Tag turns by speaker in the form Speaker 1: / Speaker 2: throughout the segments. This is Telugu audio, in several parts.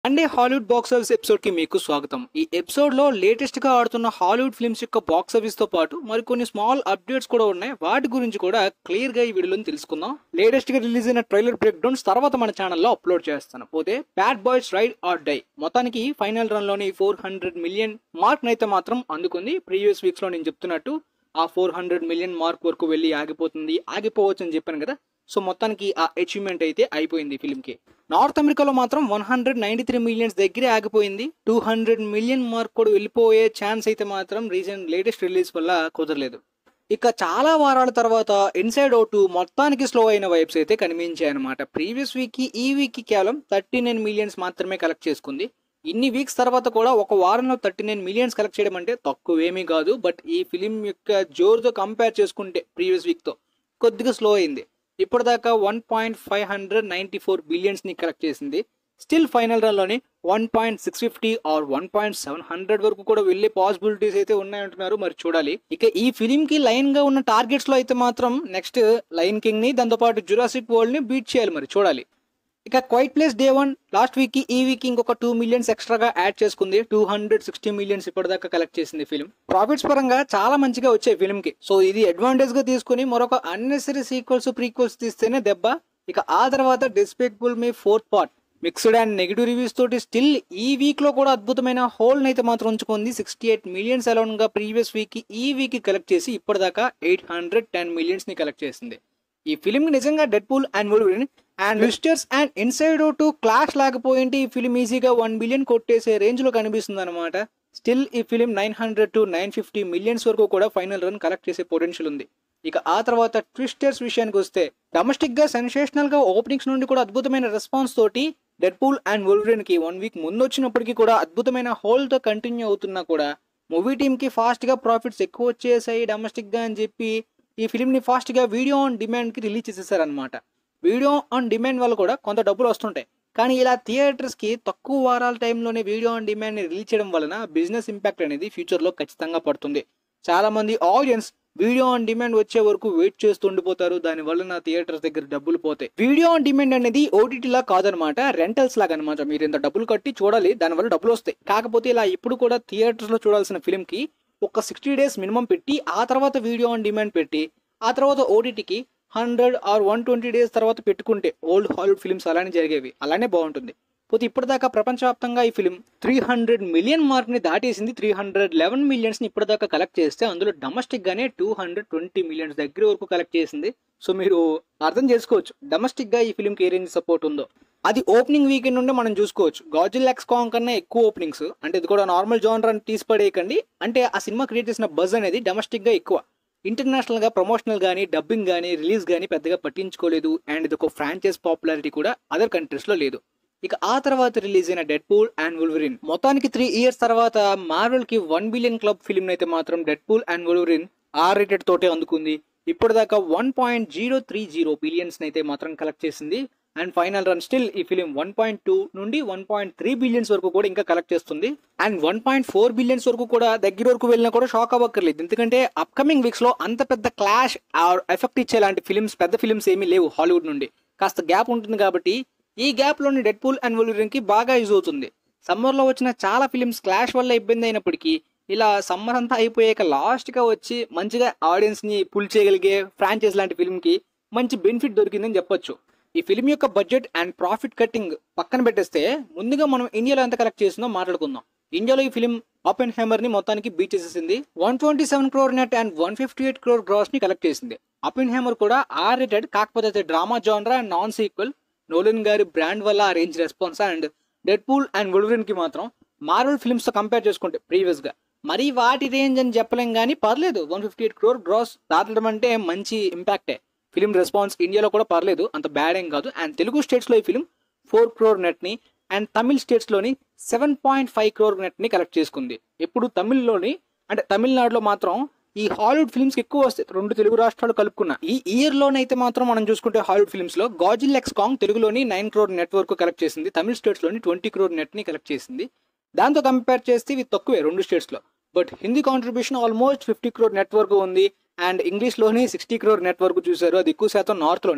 Speaker 1: అండే హాలీవుడ్ బాక్స్ ఆఫీస్ ఎపిసోడ్ కి మీకు స్వాగతం ఈ ఎపిసోడ్ లో లేటెస్ట్ గా ఆడుతున్న హాలీవుడ్ ఫిల్మ్స్ యొక్క బాక్స్ ఆఫీస్ తో పాటు మరికొన్ని స్మాల్ అప్డేట్స్ కూడా ఉన్నాయి వాటి గురించి కూడా క్లియర్ గా ఈ వీడియోలో తెలుసుకుందాం లేటెస్ట్ గా రిలీజ్ అయిన ట్రైలర్ బ్రేక్ డౌన్స్ తర్వాత మన ఛానల్లో అప్లోడ్ చేస్తాను పోతే Bad Boys Ride or Die మొత్తానికి ఫైనల్ రన్ లోని ఫోర్ హండ్రెడ్ మిలియన్ మార్క్ నైతే మాత్రం అందుకుంది ప్రీవియస్ వీక్స్ లో నేను చెప్తున్నట్టు ఆ ఫోర్ హండ్రెడ్ మిలియన్ మార్క్ వరకు వెళ్ళి ఆగిపోతుంది ఆగిపోవచ్చు అని చెప్పాను కదా సో మొత్తానికి ఆ అచీవ్మెంట్ అయితే అయిపోయింది ఫిల్మ్ కి నార్త్ అమెరికాలో మాత్రం one hundred ninety three millions దగ్గరే ఆగిపోయింది టూ హండ్రెడ్ మిలియన్ మార్క్ కూడా వెళ్ళిపోయే ఛాన్స్ అయితే మాత్రం రీసెంట్ లేటెస్ట్ రిలీజ్ వల్ల కుదరలేదు ఇక చాలా వారాల తర్వాత ఇన్సైడ్ అవుట్ మొత్తానికి స్లో అయిన వైబ్స్ అయితే కనిపించాయి అనమాట ప్రీవియస్ వీక్ కి ఈ వీక్ కి కేవలం థర్టీ నైన్ మిలియన్స్ మాత్రమే కలెక్ట్ చేసుకుంది ఇన్ని వీక్స్ తర్వాత కూడా ఒక వారంలో థర్టీ నైన్ మిలియన్స్ కలెక్ట్ చేయడం అంటే తక్కువేమీ కాదు బట్ ఈ ఫిలిం యొక్క జోరుతో కంపేర్ చేసుకుంటే ప్రీవియస్ వీక్తో కొద్దిగా స్లో అయింది ఇప్పటిదాకా one point five hundred ninety four బిలియన్స్ని కలెక్ట్ చేసింది స్టిల్ ఫైనల్ రన్లోని one point six fifty or one point seven hundred వరకు కూడా వెళ్ళే పాసిబిలిటీస్ అయితే ఉన్నాయంటున్నారు మరి చూడాలి ఇక ఈ ఫిలిం కి లైన్ గా ఉన్న టార్గెట్స్ లో అయితే మాత్రం నెక్స్ట్ లైన్ కింగ్ ని దాంతోపాటు జురాసిక్ వరల్డ్ ని బీట్ చేయాలి మరి చూడాలి ఇక quiet place day one last week కి ఈ వీక్ ఇంకొక టూ మిలియన్స్ ఎక్స్ట్రాగా యాడ్ చేసుకుంది టూ హండ్రెడ్ సిక్స్టీ మిలియన్స్ ఇప్పటిదాకా కలెక్ట్ చేసింది ఫిల్మ్ ప్రాఫిట్స్ పరంగా చాలా మంచిగా వచ్చాయి ఫిల్మ్ కి సో ఇది అడ్వాంటేజ్ గా తీసుకుని మరొక అన్నెసరీ సీక్వల్స్ ప్రీక్వల్స్ తీస్తేనే దెబ్బ ఇక ఆ తర్వాత Despicable Me fourth part mixed and negative reviews తోటి స్టిల్ ఈ వీక్ లో కూడా అద్భుతమైన హోల్ అయితే మాత్రం ఉంచుకుంది సిక్స్టీ ఎయిట్ మిలియన్స్ అలౌన్ గా ప్రీవియస్ వీక్ కి ఈ వీక్ కి కలెక్ట్ చేసి ఇప్పటిదాకా ఎయిట్ హండ్రెడ్ టెన్ మిలియన్స్ ని కలెక్ట్ చేసింది ఈ ఫిలిం నిజంగా Deadpool and Wolverine and Twisters and Inside two clash లేకపోయింటే ఈ ఫిలిం ఈజీగా వన్ బిలియన్ కొట్టేసే రేంజ్ లో కనిపిస్తుంది అనమాట స్టిల్ ఈ film nine hundred to nine fifty millions వరకు కూడా ఫైనల్ రన్ కలెక్ట్ చేసే పొటెన్షియల్ ఉంది ఇక ఆ తర్వాత ట్విస్టర్స్ విషయానికి వస్తే డొమెస్టిక్ గా సెన్సేషనల్ గా ఓపెనింగ్స్ నుండి కూడా అద్భుతమైన రెస్పాన్స్ తోటి డెడ్ పూల్ అండ్ వొల్వరిన్ కి వన్ వీక్ ముందు వచ్చినప్పటికీ కూడా అద్భుతమైన హోల్ తో కంటిన్యూ అవుతున్నా కూడా మూవీ టీమ్ కి ఫాస్ట్ గా ప్రాఫిట్స్ ఎక్కువ వచ్చేసాయి డొమెస్టిక్ గా అని చెప్పి ఈ ఫిలింని ఫాస్ట్గా వీడియో ఆన్ డిమాండ్కి రిలీజ్ చేసేసారనమాట వీడియో ఆన్ డిమాండ్ వల్ల కూడా కొంత డబ్బులు వస్తుంటాయి కానీ ఇలా థియేటర్స్కి తక్కువ వారాల టైంలోనే వీడియో ఆన్ డిమాండ్ని రిలీజ్ చేయడం వలన బిజినెస్ ఇంపాక్ట్ అనేది ఫ్యూచర్లో ఖచ్చితంగా పడుతుంది చాలామంది ఆడియన్స్ వీడియో ఆన్ డిమాండ్ వచ్చే వరకు వెయిట్ చేస్తూ ఉండిపోతారు దాని వల్ల నా థియేటర్స్ దగ్గర డబ్బులు పోతాయి వీడియో ఆన్ డిమాండ్ అనేది ఓటీటీ లా కాదనమాట రెంటల్స్ లాగా అనమాట మీరు ఇంత డబ్బులు కట్టి చూడాలి దానివల్ల డబ్బులు వస్తాయి కాకపోతే ఇలా ఇప్పుడు కూడా థియేటర్స్ లో చూడాల్సిన ఫిల్మ్ కి ఒక సిక్స్టీ డేస్ మినిమం పెట్టి ఆ తర్వాత వీడియో ఆన్ డిమాండ్ పెట్టి ఆ తర్వాత ఓటీటీకి hundred or one twenty days తర్వాత పెట్టుకుంటే ఓల్డ్ హాలీవుడ్ ఫిల్మ్స్ అలానే జరిగేవి అలానే బాగుంటుంది పోతే ఇప్పటిదాకా ప్రపంచవ్యాప్తంగా ఈ film three hundred million mark ని దాటేసింది త్రీ హండ్రెడ్ లెవెన్ మిలియన్స్ ని ఇప్పటిదాకా కలెక్ట్ చేస్తే అందులో డొమెస్టిక్ గానే టూ హండ్రెడ్ ట్వంటీ మిలియన్స్ దగ్గర వరకు కలెక్ట్ చేసింది సో మీరు అర్థం చేసుకోవచ్చు డొమెస్టిక్ గా ఈ ఫిలిం కి ఏ రేంజ్ సపోర్ట్ ఉందో అది ఓపెనింగ్ వీకెండ్ నుండి మనం చూసుకోవచ్చు గాజిల్ ఎక్స్ కాంగ్ కన్నా ఎక్కువ ఓపెనింగ్స్ అంటే ఇది కూడా నార్మల్ జోనర్ అని తీసి పడేయకండి అంటే ఆ సినిమా క్రియేట్ చేసిన బజ్ అనేది డొమెస్టిక్ గా ఎక్కువ ఇంటర్నేషనల్ గా ప్రమోషనల్ కానీ డబ్బింగ్ కానీ రిలీజ్ కానీ పెద్దగా పట్టించుకోలేదు అండ్ ఇది ఒక ఫ్రాంచైజ్ పాపులారిటీ కూడా అదర్ కంట్రీస్ లో లేదు ఇక ఆ తర్వాత రిలీజ్ అయిన డెడ్ పూల్ అండ్ వుల్వరిన్ మొత్తానికి త్రీ ఇయర్స్ తర్వాత మార్వెల్ కి వన్ బిలియన్ క్లబ్ ఫిల్మ్ అయితే మాత్రం Deadpool and Wolverine R rated తోటే అందుకుంది ఇప్పటిదాకా one point zero three zero billions అయితే మాత్రం కలెక్ట్ చేసింది అండ్ ఫైనల్ రన్ స్టిల్ ఈ ఫిలిం వన్ పాయింట్ టూ నుండి వన్ పాయింట్ త్రీ బిలియన్స్ వరకు కూడా ఇంకా కలెక్ట్ చేస్తుంది and one point four billions వరకు కూడా దగ్గర వరకు వెళ్ళినా కూడా షాక్ అవ్వక్కర్లేదు ఎందుకంటే అప్కమింగ్ వీక్స్ లో అంత పెద్ద క్లాష్ ఆర్ ఎఫెక్ట్ ఇచ్చే లాంటి ఫిలిమ్స్ పెద్ద ఫిలిమ్స్ ఏమీ లేవు హాలీవుడ్ నుండి కాస్త గ్యాప్ ఉంటుంది కాబట్టి ఈ గ్యాప్ లోని డెడ్ పూల్ అండ్ వొలిరిన్ కి బాగా యూజ్ అవుతుంది సమ్మర్ లో వచ్చిన చాలా ఫిలిమ్స్ క్లాష్ వల్ల ఇబ్బంది అయినప్పటికీ ఇలా సమ్మర్ అంతా అయిపోయాక లాస్ట్ గా వచ్చి మంచిగా ఆడియన్స్ ని పుల్ చేయగలిగే ఫ్రాంచైజ్ లాంటి ఫిల్మ్ కి మంచి బెనిఫిట్ దొరికిందని చెప్పొచ్చు ఈ ఫిల్మ్ యొక్క బడ్జెట్ అండ్ ప్రాఫిట్ కట్టింగ్ పక్కన పెట్టేస్తే ముందుగా మనం ఇండియాలో ఎంత కలెక్ట్ చేసిందో మాట్లాడుకుందాం ఇండియాలో ఈ ఫిల్మ్ ఓపెన్ హెమర్ ని మొత్తానికి బీట్ చేసేసింది one twenty seven crore net and one fifty eight crore gross ని కలెక్ట్ చేసింది ఓపెన్ హెమర్ కూడా ఆర్ రేటెడ్ కాకపోతే డ్రామా జానరా అండ్ నాన్ సీక్వెల్ నోలన్ గారి బ్రాండ్ వల్ల ఆ range response and Deadpool and Wolverine కి మాత్రం మార్వల్ ఫిల్మ్స్ తో కంపేర్ చేసుకుంటే ప్రీవియస్ గా మరి వాటి రేంజ్ అని చెప్పలేం కానీ పర్లేదు one fifty eight crore gross దాటడం అంటే మంచి ఇంపాక్టే ఫిలిం రెస్పాన్స్ ఇండియాలో కూడా పర్లేదు అంత బ్యాడ్ ఏం కాదు అండ్ తెలుగు స్టేట్స్లో ఈ ఫిలిం ఫోర్ క్రోర్ నెట్ని అండ్ తమిళ్ స్టేట్స్లోని సెవెన్ పాయింట్ ఫైవ్ క్రోర్ నెట్ని కలెక్ట్ చేసుకుంది ఇప్పుడు తమిళ్లోని అంటే తమిళనాడులో మాత్రం ఈ హాలీవుడ్ ఫిల్మ్స్ ఎక్కువ వస్తాయి రెండు తెలుగు రాష్ట్రాలు కలుపుకున్న ఈ ఇయర్ లోనైతే మాత్రం మనం చూసుకుంటే హాలీవుడ్ ఫిల్మ్స్ లో గాజిల్ ఎక్స్ కాంగ్ తెలుగులోని నైన్ క్రోర్ నెట్వర్క్ కలెక్ట్ చేసింది తమిళ స్టేట్స్ లోని ట్వంటీ క్రోర్ నెట్ ని కలెక్ట్ చేసింది దాంతో కంపేర్ చేస్తే ఇవి తక్కువే రెండు స్టేట్స్ లో but Hindi contribution almost fifty crore network ఉంది అండ్ ఇంగ్లీష్లోనే సిక్స్టీ క్రోర్ నెట్వర్క్ చూశారు అది ఎక్కువ శాతం నార్త్లోనే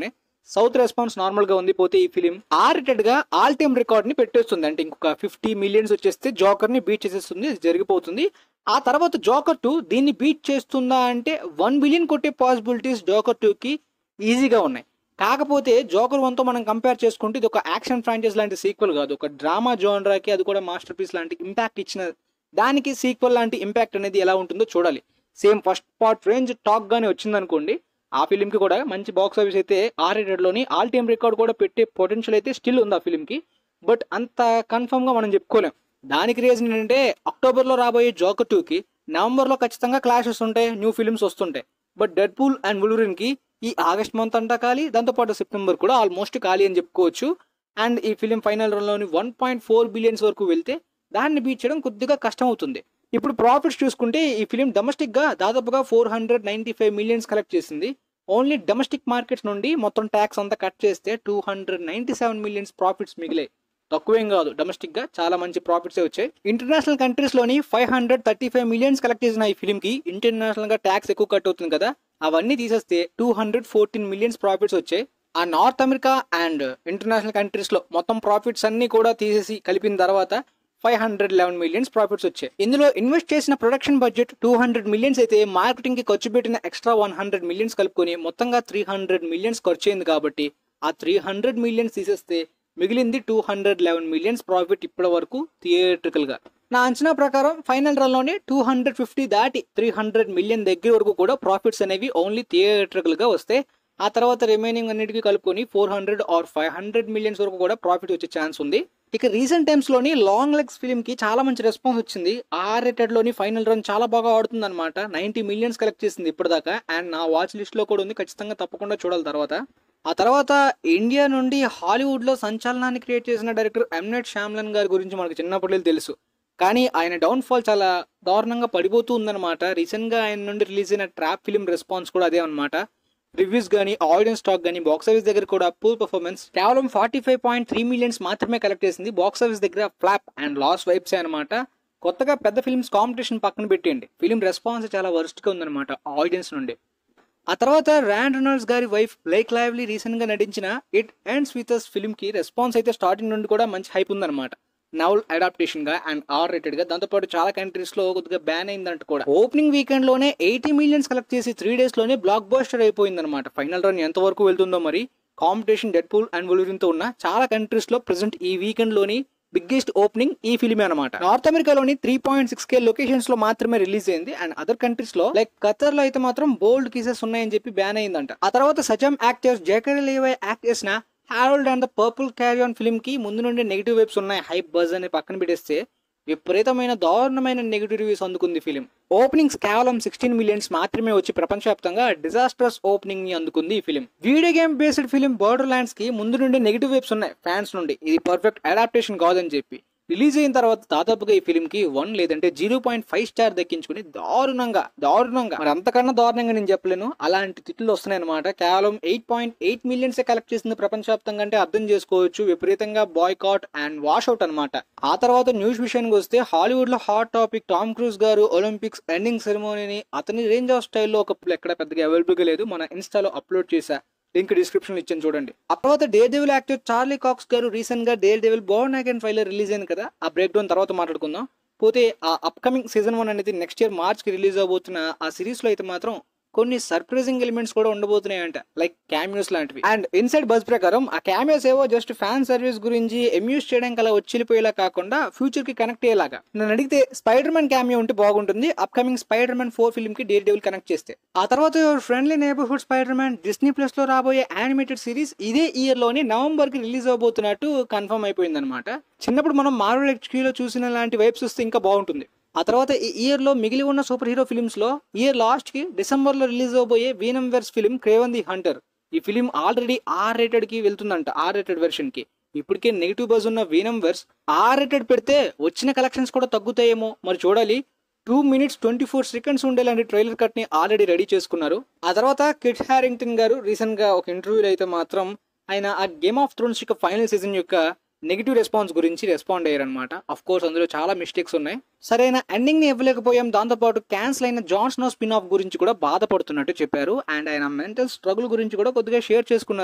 Speaker 1: సౌత్ రెస్పాన్స్ నార్మల్ గా ఉంది పోతే ఈ ఫిలిం ఆర్ రేటెడ్ గా ఆల్ టైమ్ రికార్డ్ ని పెట్టేస్తుంది అంటే ఇంకొక ఫిఫ్టీ మిలియన్స్ వచ్చేస్తే జోకర్ ని బీట్ చేసేస్తుంది ఇది జరిగిపోతుంది ఆ తర్వాత జోకర్ టూ దీన్ని బీట్ చేస్తుందా అంటే వన్ బిలియన్ కొట్టే పాసిబిలిటీస్ జోకర్ టూ కి ఈజీగా ఉన్నాయి కాకపోతే జోకర్ వన్ తో మనం కంపేర్ చేసుకుంటే ఇది ఒక యాక్షన్ ఫ్రాంచైజ్ లాంటి సీక్వెల్ కాదు ఒక డ్రామా జోనరాకి అది కూడా మాస్టర్ పీస్ లాంటి ఇంపాక్ట్ ఇచ్చిన దానికి సీక్వెల్ లాంటి ఇంపాక్ట్ అనేది ఎలా ఉంటుందో చూడాలి same first part range talk గానే వచ్చిందనుకోండి ఆ ఫిలిం కి కూడా మంచి బాక్స్ ఆఫీస్ అయితే ఆర్ లోని ఆల్ టైమ్ రికార్డ్ కూడా పెట్టే పొటెన్షియల్ అయితే స్టిల్ ఉంది ఆ ఫిలిం కి బట్ అంత కన్ఫర్మ్ గా మనం చెప్పుకోలేం దానికి రీజన్ ఏంటంటే అక్టోబర్ లో రాబోయే జోకర్ టూ కి నవంబర్ లో ఖచ్చితంగా క్లాషెస్ ఉంటాయి న్యూ ఫిలిమ్స్ వస్తుంటాయి but Deadpool and Wolverine కి ఈ ఆగస్ట్ మంత్ అంతా ఖాళీ దాంతోపాటు సెప్టెంబర్ కూడా ఆల్మోస్ట్ ఖాళీ అని చెప్పుకోవచ్చు అండ్ ఈ ఫిలిం ఫైనల్ రన్లోని వన్ పాయింట్ ఫోర్ బిలియన్స్ వరకు వెళ్తే దాన్ని బీట్ చేయడం కొద్దిగా కష్టం అవుతుంది ఇప్పుడు ప్రాఫిట్స్ చూసుకుంటే ఈ ఫిలిం డొమెస్టిక్ గా దాదాపుగా four hundred ninety five millions collect చేసింది ఓన్లీ డొమెస్టిక్ మార్కెట్స్ నుండి మొత్తం ట్యాక్స్ అంతా కట్ చేస్తే two hundred ninety seven millions profits మిగిలాయి తక్కువేం కాదు డొమెస్టిక్ గా చాలా మంచి ప్రాఫిట్స్ వచ్చాయి ఇంటర్నేషనల్ కంట్రీస్ లోని five hundred thirty five millions collect చేసిన ఈ ఫిల్మ్ కి ఇంటర్నేషనల్ గా ట్యాక్స్ ఎక్కువ కట్ అవుతుంది కదా అవన్నీ తీసేస్తే two hundred fourteen millions profits వచ్చాయి ఆ North America and international countries లో మొత్తం ప్రాఫిట్స్ అన్ని కూడా తీసేసి కలిపిన తర్వాత five hundred eleven millions profits వచ్చాయి ఇందులో ఇన్వెస్ట్ చేసిన production budget two hundred millions అయితే మార్కెటింగ్ కి ఖర్చు పెట్టిన ఎక్స్ట్రా వన్ హండ్రెడ్ మిలియన్స్ కలుపుకొని మొత్తంగా త్రీ హండ్రెడ్ మిలియన్స్ ఖర్చు అయింది కాబట్టి ఆ త్రీ హండ్రెడ్ మిలియన్స్ తీసేస్తే మిగిలింది two hundred eleven millions profit ఇప్పటి వరకు థియేట్రికల్ గా నా అంచనా ప్రకారం ఫైనల్ రన్ లోనే టూ హండ్రెడ్ ఫిఫ్టీ దాటి త్రీ హండ్రెడ్ మిలియన్ దగ్గర వరకు కూడా ప్రాఫిట్స్ అనేవి ఓన్లీ థియేట్రికల్ గా వస్తే ఆ తర్వాత రిమైనింగ్ అన్నిటికీ కలుపుకొని four hundred or five hundred millions వరకు కూడా ప్రాఫిట్ వచ్చే ఛాన్స్ ఉంది ఇక రీసెంట్ టైమ్స్ లోని లాంగ్ లెగ్స్ ఫిల్మ్ కి చాలా మంచి రెస్పాన్స్ వచ్చింది ఆర్ రేటెడ్ లోని ఫైనల్ రన్ చాలా బాగా ఆడుతుంది అనమాట నైన్టీ మిలియన్స్ కలెక్ట్ చేసింది ఇప్పటిదాకా అండ్ నా వాచ్ లిస్ట్ లో కూడా ఉంది ఖచ్చితంగా తప్పకుండా చూడాలి తర్వాత ఆ తర్వాత ఇండియా నుండి హాలీవుడ్ లో సంచలనాన్ని క్రియేట్ చేసిన డైరెక్టర్ ఎంనెట్ శ్యామ్లన్ గారి గురించి మనకు చిన్నప్పటి నుంచి తెలుసు కానీ ఆయన డౌన్ ఫాల్ చాలా దారుణంగా పడిపోతూ ఉందన్నమాట రీసెంట్ గా ఆయన నుండి రిలీజ్ అయిన ట్రాప్ ఫిల్మ్ రెస్పాన్స్ కూడా అదే అనమాట రివ్యూస్ కానీ ఆడియన్స్ స్టాక్ కానీ బాక్స్ ఆఫీస్ దగ్గర కూడా పూర్ పర్ఫార్మెన్స్ కేవలం forty five point three millions మాత్రమే కలెక్ట్ చేసింది బాక్స్ ఆఫీస్ దగ్గర ఫ్లాప్ అండ్ లాస్ వైబ్స్ అనమాట కొత్తగా పెద్ద ఫిల్మ్స్ కాంపిటీషన్ పక్కన పెట్టేయండి ఫిలిం రెస్పాన్స్ చాలా worst గా ఉందన్నమాట ఆడియన్స్ నుండి ఆ తర్వాత ర్యాండ్ రెనాల్డ్స్ గారి వైఫ్ బ్లేక్ లైవ్లీ రీసెంట్ గా నటించిన it ends with us film కి రెస్పాన్స్ అయితే స్టార్టింగ్ నుండి కూడా మంచి హైప్ ఉందన్నమాట నవల్ అడాప్టేషన్ గా అండ్ ఆర్ రేటెడ్ గా దాంతోపాటు చాలా కంట్రీస్ లో కొద్దిగా బ్యాన్ అయిందంట కూడా ఓపెనింగ్ వీకెండ్ లోనే ఎయిటీ మిలియన్స్ కలెక్ట్ చేసి త్రీ డేస్ లోనే బ్లాక్ బస్టర్ అయిపోయింది అనమాట ఫైనల్ రన్ ఎంత వరకు వెళ్తుందో మరి competition Deadpool and Wolverine తో ఉన్న చాలా కంట్రీస్ లో ప్రెసెంట్ ఈ వీకెండ్ లోని బిగ్గెస్ట్ ఓపెనింగ్ ఈ ఫిలిమే అనమాట నార్త్ అమెరికాలోని three point six K locations లో మాత్రమే రిలీజ్ అయింది అండ్ అదర్ కంట్రీస్ లో లైక్ ఖతర్ లో అయితే మాత్రం బోల్డ్ కేసెస్ ఉన్నాయని చెప్పి బ్యాన్ అయిందంట ఆ తర్వాత సజమ్ యాక్టర్స్ జేకర్ లేవై యాక్ట్ చేసిన Harold and the Purple Crayon film కి ముందు నుండి నెగిటివ్ వైబ్స్ ఉన్నాయి హైప్ బజ్ అని పక్కన పెట్టేస్తే విపరీతమైన దారుణమైన నెగిటివ్ రివ్యూస్ అందుకుంది ఫిలిం ఓపెనింగ్స్ కేవలం సిక్స్టీన్ మిలియన్స్ మాత్రమే వచ్చి ప్రపంచవ్యాప్తంగా డిజాస్టర్స్ ఓపెనింగ్ ని అందుకుంది ఈ film video game based film Borderlands కి ముందు నుండి నెగిటివ్ వైబ్స్ ఉన్నాయి ఫ్యాన్స్ నుండి ఇది పర్ఫెక్ట్ అడాప్టేషన్ కాదని చెప్పి రిలీజ్ అయిన తర్వాత దాదాపుగా ఈ ఫిలిం కి వన్ లేదంటే జీరో పాయింట్ ఫైవ్ స్టార్ దక్కించుకుని దారుణంగా దారుణంగా మరి అంతకన్నా దారుణంగా నేను చెప్పలేను అలాంటి తిట్లు వస్తున్నాయి అనమాట కేవలం eight point eight millions collect చేసింది ప్రపంచవ్యాప్తంగా అంటే అర్థం చేసుకోవచ్చు విపరీతంగా బాయ్కాట్ అండ్ వాష్ అవుట్ అనమాట ఆ తర్వాత న్యూస్ విషయానికి వస్తే హాలీవుడ్ లో హాట్ టాపిక్ టామ్ క్రూజ్ గారు ఒలింపిక్స్ ఎండింగ్ సెరమోనీని అతని రేంజ్ ఆఫ్ స్టైల్లో ఒక ఎక్కడ పెద్దగా అవైలబుల్ గా లేదు మన ఇన్స్టాలో అప్లోడ్ చేశా లింక్ డిస్క్రిప్షన్ ఇచ్చాను చూడండి ఆ తర్వాత Daredevil actor Charlie Cox గారు రీసెంట్ గా డే డెవిల్ బోర్న్ అగైన్ ఫైలర్ రిలీజ్ అయింది కదా ఆ బ్రేక్ డౌన్ తర్వాత మాట్లాడుకుందాం పోతే ఆ అప్కమింగ్ సీజన్ వన్ అనేది నెక్స్ట్ ఇయర్ మార్చ్ కి రిలీజ్ అవబోతున్న ఆ సిరీస్ లో అయితే మాత్రం కొన్ని సర్ప్రైజింగ్ ఎలిమెంట్స్ కూడా ఉండబోతున్నాయంట లైక్ క్యామియోస్ లాంటివి అండ్ ఇన్సైడ్ బస్ ప్రకారం ఆ క్యామియోస్ ఏవో జస్ట్ ఫ్యాన్ సర్వీస్ గురించి ఎమ్యూస్ చేయడానికి అలా వచ్చిపోయేలా కాకుండా ఫ్యూచర్ కి కనెక్ట్ అయ్యేలాగా నన్ను అడిగితే స్పైడర్ మ్యాన్ క్యామియో ఉంటే బాగుంటుంది upcoming Spiderman four film కి డేర్ డెవిల్ కనెక్ట్ చేస్తే ఆ తర్వాత friendly neighbourhood Spiderman Disney plus లో రాబోయే యానిమేటెడ్ సిరీస్ ఇదే ఇయర్ లోనే నవంబర్ కి రిలీజ్ అవబోతున్నట్టు కన్ఫర్మ్ అయిపోయింది అనమాట చిన్నప్పుడు మనం మార్వల్ హెచ్క్యూలో చూసిన లాంటి వైబ్స్ వస్తే ఇంకా బాగుంటుంది ఆ తర్వాత ఈ ఇయర్ లో మిగిలి ఉన్న సూపర్ హీరో ఫిల్మ్స్ లో ఇయర్ లాస్ట్ కి డిసెంబర్ లో రిలీజ్ అవబోయే Venomverse film Kraven the Hunter ఈ ఫిలిం ఆల్రెడీ ఆర్ రేటెడ్ కి వెళ్తుందంట ఆర్ రేటెడ్ వెర్షన్ కి ఇప్పటికే నెగిటివ్ బజ్ ఉన్న వీనం వెర్స్ ఆర్ రేటెడ్ పెడితే వచ్చిన కలెక్షన్స్ కూడా తగ్గుతాయేమో మరి చూడాలి two minutes twenty four seconds ఉండేలాంటి ట్రైలర్ కట్ ని ఆల్రెడీ రెడీ చేసుకున్నారు ఆ తర్వాత కిట్ హ్యారింగ్టన్ గారు రీసెంట్ గా ఒక ఇంటర్వ్యూలో అయితే మాత్రం ఆయన ఆ గేమ్ ఆఫ్ థ్రోన్స్ యొక్క ఫైనల్ సీజన్ యొక్క నెగిటివ్ రెస్పాన్స్ గురించి రెస్పాండ్ అయ్యారనమాట అఫ్ కోర్స్ అందులో చాలా మిస్టేక్స్ ఉన్నాయి సరైన ఎండింగ్ ని ఇవ్వలేకపోయాం దాంతోపాటు క్యాన్సిల్ అయిన జాన్ స్నో స్పిన్ ఆఫ్ గురించి కూడా బాధపడుతున్నట్టు చెప్పారు అండ్ ఆయన మెంటల్ స్ట్రగుల్ గురించి కూడా కొద్దిగా షేర్ చేసుకున్నారు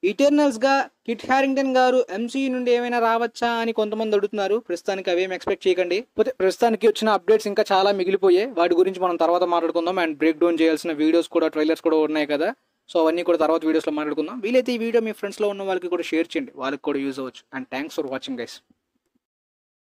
Speaker 1: ఇటర్నల్స్ గా కిట్ హ్యారింగ్టన్ గారు ఎంసీయూ నుండి ఏమైనా రావచ్చా అని కొంతమంది అడుగుతున్నారు ప్రస్తుతానికి అవేం ఎక్స్పెక్ట్ చేయకండి పోతే ప్రస్తుతానికి వచ్చిన అప్డేట్స్ ఇంకా చాలా మిగిలిపోయాయి వాటి గురించి మనం తర్వాత మాట్లాడుకుందాం అండ్ బ్రేక్ డౌన్ చేయాల్సిన వీడియోస్ కూడా ట్రైలర్స్ కూడా ఉన్నాయి కదా సో అవన్నీ కూడా తర్వాత వీడియోస్లో మాట్లాడుకుందాం వీలైతే ఈ వీడియో మీ ఫ్రెండ్స్లో ఉన్న వాళ్ళకి కూడా షేర్ చేయండి వాళ్ళకి కూడా యూజ్ అవ్వచ్చు and thanks for watching guys